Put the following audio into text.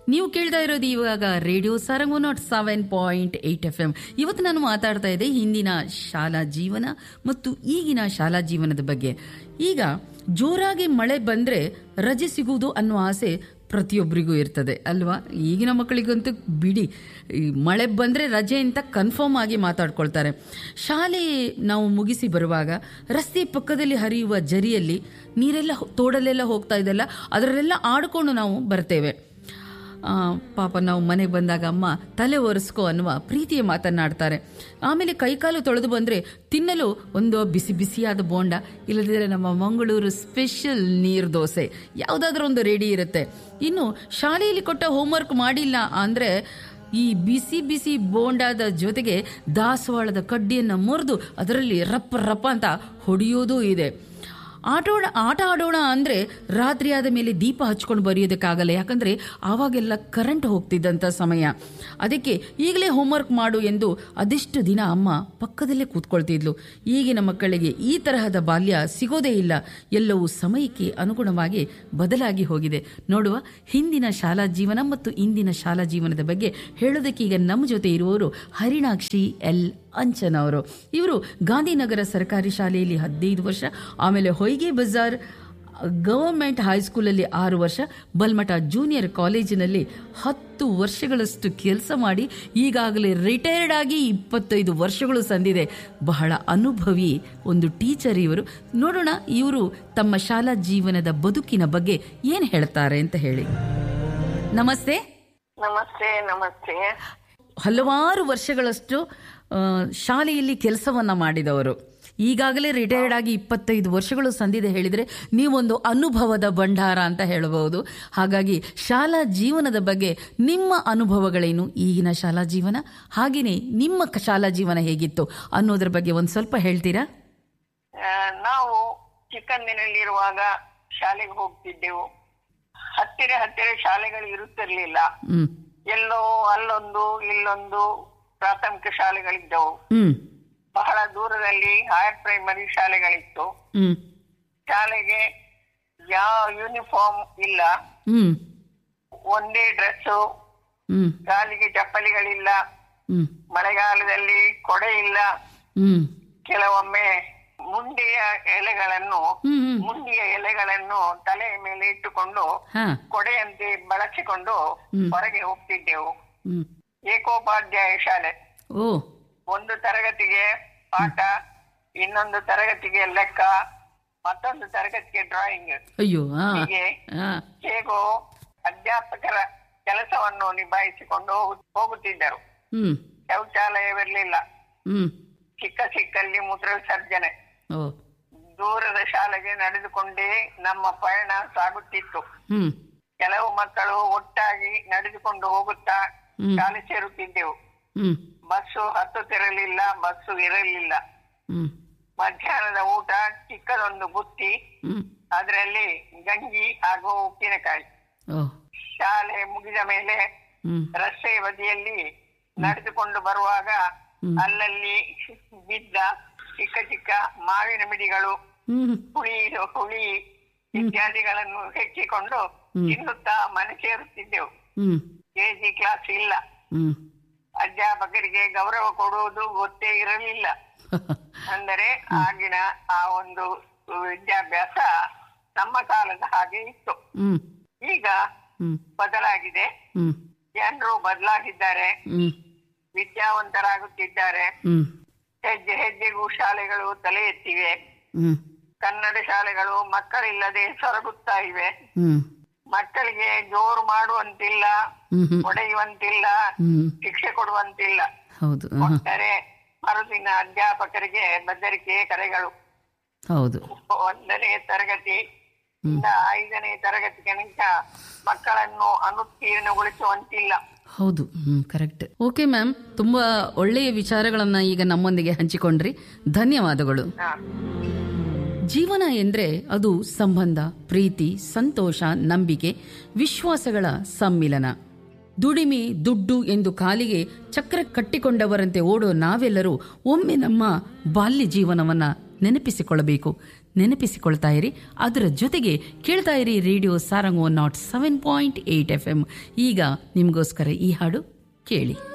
ನೀವು ಕೇಳ್ತಾ ಇರೋದು ಇವಾಗ radio Sarang nought seven point eight F M ಇವತ್ತು ನಾನು ಮಾತಾಡ್ತಾ ಇದ್ದೆ ಹಿಂದಿನ ಶಾಲಾ ಜೀವನ ಮತ್ತು ಈಗಿನ ಶಾಲಾ ಜೀವನದ ಬಗ್ಗೆ ಈಗ ಜೋರಾಗಿ ಮಳೆ ಬಂದ್ರೆ ರಜೆ ಸಿಗುವುದು ಅನ್ನೋ ಆಸೆ ಪ್ರತಿಯೊಬ್ಬರಿಗೂ ಇರ್ತದೆ ಅಲ್ವಾ ಈಗಿನ ಮಕ್ಕಳಿಗಂತೂ ಬಿಡಿ ಈ ಮಳೆ ಬಂದರೆ ರಜೆ ಅಂತ ಕನ್ಫರ್ಮ್ ಆಗಿ ಮಾತಾಡ್ಕೊಳ್ತಾರೆ ಶಾಲೆ ನಾವು ಮುಗಿಸಿ ಬರುವಾಗ ರಸ್ತೆ ಪಕ್ಕದಲ್ಲಿ ಹರಿಯುವ ಜರಿಯಲ್ಲಿ ನೀರೆಲ್ಲ ಹೊ- ತೋಡಲೆಲ್ಲ ಹೋಗ್ತಾ ಇದೆಲ್ಲ ಅದರಲ್ಲೆಲ್ಲ ಆಡ್ಕೊಂಡು ನಾವು ಬರ್ತೇವೆ ಆ, ಪಾಪ ನಾವು ಮನೆಗೆ ಬಂದಾಗ ಅಮ್ಮ ತಲೆ ಒರೆಸ್ಕೋ ಅನ್ನುವ ಪ್ರೀತಿಯ ಮಾತನ್ನಾಡ್ತಾರೆ ಆಮೇಲೆ ಕೈಕಾಲು ತೊಳೆದು ಬಂದರೆ ತಿನ್ನಲು ಒಂದು ಬಿಸಿ ಬಿಸಿಯಾದ ಬೋಂಡ ಇಲ್ಲದಿದ್ದರೆ ನಮ್ಮ ಮಂಗಳೂರು ಸ್ಪೆಷಲ್ ನೀರು ದೋಸೆ ಯಾವುದಾದ್ರೂ ಒಂದು ರೆಡಿ ಇರುತ್ತೆ ಇನ್ನು ಶಾಲೆಯಲ್ಲಿ ಕೊಟ್ಟ ಹೋಮ್ವರ್ಕ್ ಮಾಡಿಲ್ಲ ಅಂದರೆ ಈ ಬಿಸಿ ಬಿಸಿ ಬೋಂಡಾದ ಜೊತೆಗೆ ದಾಸವಾಳದ ಕಡ್ಡಿಯನ್ನು ಮುರಿದು ಅದರಲ್ಲಿ ರಪ್ಪ ರಪ್ಪ ಅಂತ ಹೊಡೆಯೋದೂ ಇದೆ ಆಟೋಡ ಆಟ ಆಡೋಣ ಅಂದರೆ ರಾತ್ರಿ ಆದ ಮೇಲೆ ದೀಪ ಹಚ್ಕೊಂಡು ಬರೆಯೋದಕ್ಕಾಗಲ್ಲ ಯಾಕಂದರೆ ಆವಾಗೆಲ್ಲ ಕರೆಂಟ್ ಹೋಗ್ತಿದ್ದಂಥ ಸಮಯ ಅದಕ್ಕೆ ಈಗಲೇ ಹೋಮ್ವರ್ಕ್ ಮಾಡು ಎಂದು ಅದೆಷ್ಟು ದಿನ ಅಮ್ಮ ಪಕ್ಕದಲ್ಲೇ ಕೂತ್ಕೊಳ್ತಿದ್ಲು ಈಗಿನ ಮಕ್ಕಳಿಗೆ ಈ ತರಹದ ಬಾಲ್ಯ ಸಿಗೋದೇ ಇಲ್ಲ ಎಲ್ಲವೂ ಸಮಯಕ್ಕೆ ಅನುಗುಣವಾಗಿ ಬದಲಾಗಿ ಹೋಗಿದೆ ನೋಡುವ ಹಿಂದಿನ ಶಾಲಾ ಜೀವನ ಮತ್ತು ಇಂದಿನ ಶಾಲಾ ಜೀವನದ ಬಗ್ಗೆ ಹೇಳೋದಕ್ಕೆ ಈಗ ನಮ್ಮ ಜೊತೆ ಇರುವವರು ಹರಿಣಾಕ್ಷಿ ಎಲ್ ಅಂಚನ್ ಅವರು ಇವರು ಗಾಂಧಿನಗರ ಸರ್ಕಾರಿ ಶಾಲೆಯಲ್ಲಿ ಹದಿನೈದು ವರ್ಷ ಆಮೇಲೆ ಹೊಯ್ಗೆ ಬಜಾರ್ ಗವರ್ಮೆಂಟ್ ಹೈಸ್ಕೂಲಲ್ಲಿ ಆರು ವರ್ಷ ಬಲ್ಮಠ ಜೂನಿಯರ್ ಕಾಲೇಜಿನಲ್ಲಿ ಹತ್ತು ವರ್ಷಗಳಷ್ಟು ಕೆಲಸ ಮಾಡಿ ಈಗಾಗಲೇ ರಿಟೈರ್ಡ್ ಆಗಿ ಇಪ್ಪತ್ತೈದು ವರ್ಷಗಳು ಸಂದಿದೆ ಬಹಳ ಅನುಭವಿ ಒಂದು ಟೀಚರ್ ಇವರು ನೋಡೋಣ ಇವರು ತಮ್ಮ ಶಾಲಾ ಜೀವನದ ಬದುಕಿನ ಬಗ್ಗೆ ಏನು ಹೇಳ್ತಾರೆ ಅಂತ ಹೇಳಿ ನಮಸ್ತೆ ನಮಸ್ತೆ ನಮಸ್ತೆ ಹಲವಾರು ವರ್ಷಗಳಷ್ಟು ಆ, ಶಾಲೆಯಲ್ಲಿ ಕೆಲಸವನ್ನ ಮಾಡಿದವರು ಈಗಾಗಲೇ ರಿಟೈರ್ಡ್ ಆಗಿ ಇಪ್ಪತ್ತೈದು ವರ್ಷಗಳು ಸಂದಿದೆ ಹೇಳಿದರೆ ನೀವೊಂದು ಅನುಭವದ ಭಂಡಾರ ಅಂತ ಹೇಳಬಹುದು ಹಾಗಾಗಿ ಶಾಲಾ ಜೀವನದ ಬಗ್ಗೆ ನಿಮ್ಮ ಅನುಭವಗಳೇನು ಈಗಿನ ಶಾಲಾ ಜೀವನ ಹಾಗೆಯೇ ನಿಮ್ಮ ಕ- ಶಾಲಾ ಜೀವನ ಹೇಗಿತ್ತು ಅನ್ನೋದ್ರ ಬಗ್ಗೆ ಒಂದು ಸ್ವಲ್ಪ ಹೇಳ್ತೀರಾ ಆ, ನಾವು ಚಿಕ್ಕಂದಿನಲ್ಲಿರುವಾಗ ಶಾಲೆಗೆ ಹೋಗ್ತಿದ್ದೆವು ಹತ್ತಿರ ಹತ್ತಿರ ಶಾಲೆಗಳು ಇರುತ್ತಿರ್ಲಿಲ್ಲ ಹ್ಮ್ ಎಲ್ಲೋ ಅಲ್ಲೊಂದು ಇಲ್ಲೊಂದು ಪ್ರಾಥಮಿಕ ಶಾಲೆಗಳಿದ್ದವು ಹ್ಮ್ ಬಹಳ ದೂರದಲ್ಲಿ ಹೈಯರ್ ಪ್ರೈಮರಿ ಶಾಲೆಗಳಿತ್ತು ಹ್ಮ್ ಶಾಲೆಗೆ ಯಾವ ಯೂನಿಫಾರ್ಮ್ ಇಲ್ಲ ಹ್ಮ್ ಒಂದೇ ಡ್ರೆಸ್ ಹ್ಮ್ ಕಾಲಿಗೆ ಚಪ್ಪಲಿಗಳಿಲ್ಲ ಹ್ಮ್ ಮಳೆಗಾಲದಲ್ಲಿ ಕೊಡೆ ಇಲ್ಲ ಹ್ಮ್ ಕೆಲವೊಮ್ಮೆ ಮುಂಡಿಯ ಎಲೆಗಳನ್ನು ಹ್ಮ್ ಹ್ಮ್ ಮುಂಡಿಯ ಎಲೆಗಳನ್ನು ತಲೆಯ ಮೇಲೆ ಇಟ್ಟುಕೊಂಡು ಹಾ ಕೊಡೆಯಂತೆ ಬಳಸಿಕೊಂಡು ಹ್ಮ್. ಹೊರಗೆ ಹೋಗ್ತಿದ್ದೆವು ಹ್ಮ್ ಏಕೋಪಾಧ್ಯಾಯ ಶಾಲೆ ಓ ಒಂದು ತರಗತಿಗೆ ಪಾಠ ಇನ್ನೊಂದು ತರಗತಿಗೆ ಲೆಕ್ಕ ಮತ್ತೊಂದು ತರಗತಿಗೆ ಡ್ರಾಯಿಂಗ್ ಅಯ್ಯೋ ಹಾ ಹೀಗೆ ಹಾ ಹೇಗೋ ಅಧ್ಯಾಪಕರ ಕೆಲಸವನ್ನು ನಿಭಾಯಿಸಿಕೊಂಡು ಹೋಗು- ಹೋಗುತ್ತಿದ್ದರು ಹ್ಮ್ ಶೌಚಾಲಯವಿರಲಿಲ್ಲ ಹ್ಮ್ ಚಿಕ್ಕ ಚಿಕ್ಕಲ್ಲಿ ಮೂತ್ರ ವಿಸರ್ಜನೆ ಓ ದೂರದ ಶಾಲೆಗೆ ನಡೆದುಕೊಂಡೇ ನಮ್ಮ ಪಯಣ ಸಾಗುತ್ತಿತ್ತು ಹ್ಮ್ ಕೆಲವು ಮಕ್ಕಳು ಒಟ್ಟಾಗಿ ನಡೆದುಕೊಂಡು ಹೋಗುತ್ತಾ ಹ್ಮ್. ಶಾಲೆ ಸೇರುತ್ತಿದ್ದೆವು ಹ್ಮ್ ಬಸ್ಸು ಹತ್ತುತ್ತಿರಲಿಲ್ಲ ಬಸ್ಸು ಇರಲಿಲ್ಲ ಹ್ಮ್ ಮಧ್ಯಾಹ್ನದ ಊಟ ಚಿಕ್ಕದೊಂದು ಬುತ್ತಿ ಹ್ಮ್ ಅದರಲ್ಲಿ ಗಂಜಿ ಹಾಗೂ ಉಪ್ಪಿನಕಾಯಿ ಓ ಶಾಲೆ ಮುಗಿದ ಮೇಲೆ ಹ್ಮ್ ರಸ್ತೆ ಬದಿಯಲ್ಲಿ ನಡೆದುಕೊಂಡು ಬರುವಾಗ ಹ್ಮ್. ಅಲ್ಲಲ್ಲಿ ಬಿದ್ದ ಚಿಕ್ಕ ಚಿಕ್ಕ ಮಾವಿನ ಮಿಡಿಗಳು ಹ್ಮ್ ಹುಳಿ ಹುಳಿ ಇತ್ಯಾದಿಗಳನ್ನು ಹೆಚ್ಚಿಕೊಂಡು ಹ್ಮ್. ತಿನ್ನುತ್ತಾ ಮನೆ ಸೇರುತ್ತಿದ್ದೆವು ಹ್ಮ್ ಕೆಜಿ ಕ್ಲಾಸ್ ಇಲ್ಲ ಹ್ಮ್ ಅಧ್ಯಾಪಕರಿಗೆ ಗೌರವ ಕೊಡುವುದು ಗೊತ್ತೇ ಇರಲಿಲ್ಲ ಅಂದರೆ ಆಗಿನ ಆ ಒಂದು ವಿದ್ಯಾಭ್ಯಾಸ ನಮ್ಮ ಕಾಲದ ಹಾಗೆ ಇತ್ತು ಹ್ಮ್ ಈಗ ಹ್ಮ್ ಬದಲಾಗಿದೆ ಹ್ಮ್ ಜನರು ಬದಲಾಗಿದ್ದಾರೆ ಹ್ಮ್ ವಿದ್ಯಾವಂತರಾಗುತ್ತಿದ್ದಾರೆ ಹ್ಮ್ ಹೆಜ್ಜೆ ಹೆಜ್ಜೆಗೂ ಶಾಲೆಗಳು ತಲೆ ಎತ್ತಿವೆ ಹ್ಮ್ ಕನ್ನಡ ಶಾಲೆಗಳು ಮಕ್ಕಳಿಲ್ಲದೆ ಸೊರಗುತ್ತಾ ಇವೆ ಹ್ಮ್ ಮಕ್ಕಳಿಗೆ ಜೋರು ಮಾಡುವಂತಿಲ್ಲ ಹ್ಮ್ ಹ್ಮ್ ಹೊಡೆಯುವಂತಿಲ್ಲ ಹ್ಮ್ ಶಿಕ್ಷೆ ಕೊಡುವಂತಿಲ್ಲ ಹೌದು ಹಾ, ಕೊಟ್ಟರೆ ಮರುದಿನ ಅಧ್ಯಾಪಕರಿಗೆ ಬೆದರಿಕೆ ಕರೆಗಳು ಹೌದು ಒಂದನೇ ತರಗತಿ ಇಂದ ಐದನೇ ತರಗತಿ ತನಕ ಮಕ್ಕಳನ್ನು ಅನುತ್ತೀರ್ಣಗೊಳಿಸುವಂತಿಲ್ಲ ಹೌದು ಹ್ಮ್ ಕರೆಕ್ಟ್ ಓಕೆ ಮ್ಯಾಮ್ ತುಂಬಾ ಒಳ್ಳೆಯ ವಿಚಾರಗಳನ್ನ ಈಗ ನಮ್ಮೊಂದಿಗೆ ಹಂಚಿಕೊಂಡ್ರಿ ಧನ್ಯವಾದಗಳು ಹ. ಜೀವನ ಎಂದ್ರೆ ಅದು ಸಂಬಂಧ ಪ್ರೀತಿ ಸಂತೋಷ ನಂಬಿಕೆ ವಿಶ್ವಾಸಗಳ ಸಮ್ಮಿಲನ ದುಡಿಮೆ ದುಡ್ಡು ಎಂದು ಕಾಲಿಗೆ ಚಕ್ರ ಕಟ್ಟಿಕೊಂಡವರಂತೆ ಓಡೋ ನಾವೆಲ್ಲರೂ ಒಮ್ಮೆ ನಮ್ಮ ಬಾಲ್ಯ ಜೀವನವನ್ನ ನೆನಪಿಸಿಕೊಳ್ಳಬೇಕು ನೆನಪಿಸಿಕೊಳ್ತಾ ಇರಿ ಅದರ ಜೊತೆಗೆ ಕೇಳ್ತಾ ಇರಿ radio Sarang one nought seven point eight F M ಈಗ ನಿಮಗೋಸ್ಕರ ಈ ಹಾಡು ಕೇಳಿ